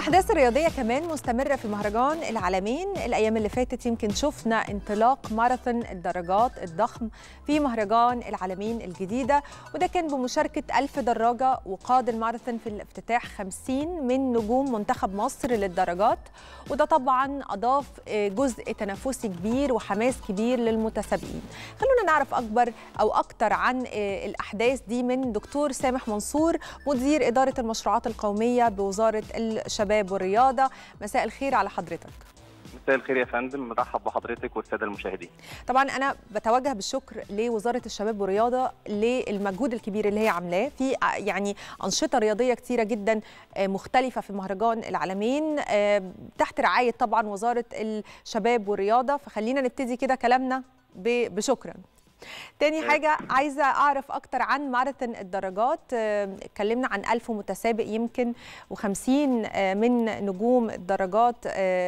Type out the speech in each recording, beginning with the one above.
الأحداث الرياضية كمان مستمرة في مهرجان العالمين الأيام اللي فاتت يمكن شفنا انطلاق ماراثون الدراجات الضخم في مهرجان العالمين الجديدة وده كان بمشاركة ألف دراجة وقاد الماراثون في الافتتاح 50 من نجوم منتخب مصر للدراجات وده طبعا أضاف جزء تنافسي كبير وحماس كبير للمتسابقين خلونا نعرف أكبر أو أكتر عن الأحداث دي من دكتور سامح منصور مدير إدارة المشروعات القومية بوزارة الشباب والرياضة مساء الخير على حضرتك مساء الخير يا فندم مرحب بحضرتك والساده المشاهدين طبعا انا بتوجه بالشكر لوزاره الشباب والرياضه للمجهود الكبير اللي هي عاملاه في يعني انشطه رياضيه كتيره جدا مختلفه في مهرجان العالمين تحت رعايه طبعا وزاره الشباب والرياضه فخلينا نبتدي كده كلامنا بشكرا تاني حاجة عايزة أعرف أكتر عن ماراثون الدرجات اتكلمنا عن ألف متسابق يمكن وخمسين من نجوم الدرجات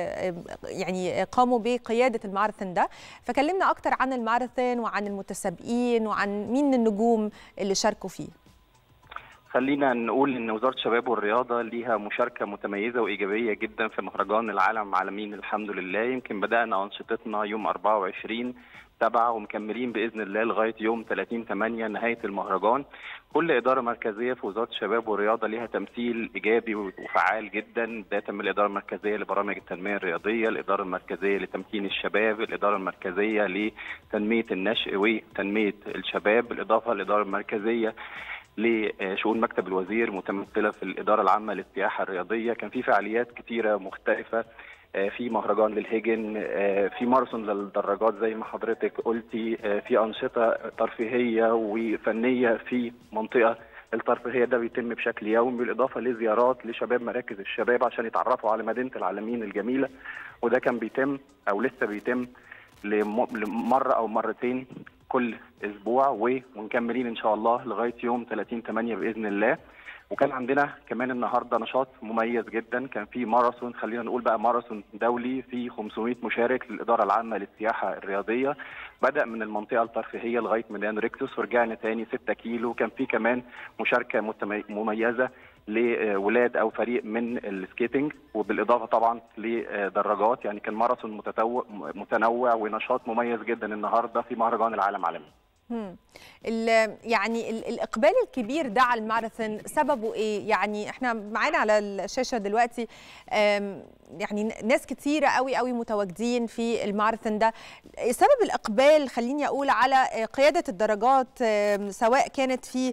يعني قاموا بقيادة الماراثون ده فكلمنا أكتر عن الماراثون وعن المتسابقين وعن مين النجوم اللي شاركوا فيه خلينا نقول ان وزاره الشباب والرياضه ليها مشاركه متميزه وايجابيه جدا في مهرجان العالم عالمين الحمد لله يمكن بدانا انشطتنا يوم 24 سبعة ومكملين باذن الله لغايه يوم 30 8 نهايه المهرجان كل اداره مركزيه في وزاره الشباب والرياضه ليها تمثيل ايجابي وفعال جدا بدايه من الاداره المركزيه لبرامج التنميه الرياضيه الاداره المركزيه لتمكين الشباب الاداره المركزيه لتنميه النشء وتنميه الشباب بالاضافه للاداره المركزيه لشؤون مكتب الوزير متمثله في الاداره العامه للسياحه الرياضيه كان في فعاليات كثيره مختلفه في مهرجان للهجن في ماراثون للدراجات زي ما حضرتك قلتي في انشطه ترفيهيه وفنيه في منطقه الترفيهيه ده بيتم بشكل يومي بالاضافه لزيارات لشباب مراكز الشباب عشان يتعرفوا على مدينه العالمين الجميله وده كان بيتم او لسه بيتم لمره او مرتين كل اسبوع ومكملين ان شاء الله لغايه يوم 30 8 باذن الله وكان عندنا كمان النهارده نشاط مميز جدا كان في ماراثون خلينا نقول بقى ماراثون دولي في 500 مشارك للاداره العامه للسياحه الرياضيه بدا من المنطقه الترفيهيه لغايه ميدان ريكتوس ورجعنا تاني 6 كيلو كان في كمان مشاركه مميزه لولاد او فريق من السكيتنج وبالاضافه طبعا لدراجات يعني كان ماراثون متنوع ونشاط مميز جدا النهارده في مهرجان العالم عالمي يعني الاقبال الكبير ده على الماراثون سببه ايه يعني احنا معانا على الشاشه دلوقتي يعني ناس كتيره قوي قوي متواجدين في الماراثون ده سبب الاقبال خليني اقول على قياده الدرجات سواء كانت في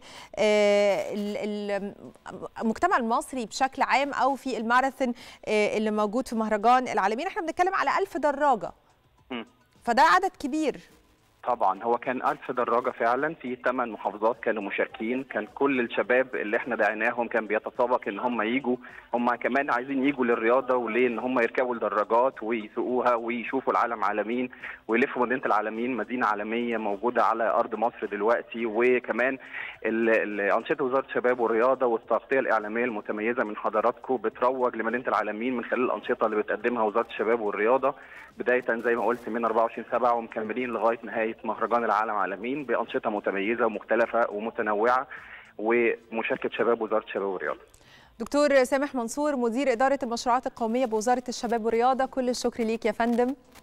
المجتمع المصري بشكل عام او في الماراثون اللي موجود في مهرجان العالمين احنا بنتكلم على ألف دراجه فده عدد كبير طبعا هو كان ألف دراجة فعلا في ثمان محافظات كانوا مشاركين كان كل الشباب اللي احنا دعيناهم كان بيتسابق ان هم يجوا هم كمان عايزين يجوا للرياضة وليه ان هم يركبوا الدراجات ويسوقوها ويشوفوا العالم عالمين ويلفوا مدينة العالمين مدينة عالمية موجودة على أرض مصر دلوقتي وكمان أنشطة وزارة الشباب والرياضة والتغطية الإعلامية المتميزة من حضراتكم بتروج لمدينة العالمين من خلال الأنشطة اللي بتقدمها وزارة الشباب والرياضة بداية زي ما قلت من 24 7 ومكملين لغاية نهاية مهرجان العالم عالمين بأنشطة متميزة ومختلفة ومتنوعة ومشاركة شباب وزارة الشباب والرياضة دكتور سامح منصور مدير إدارة المشروعات القومية بوزارة الشباب والرياضة كل الشكر ليك يا فندم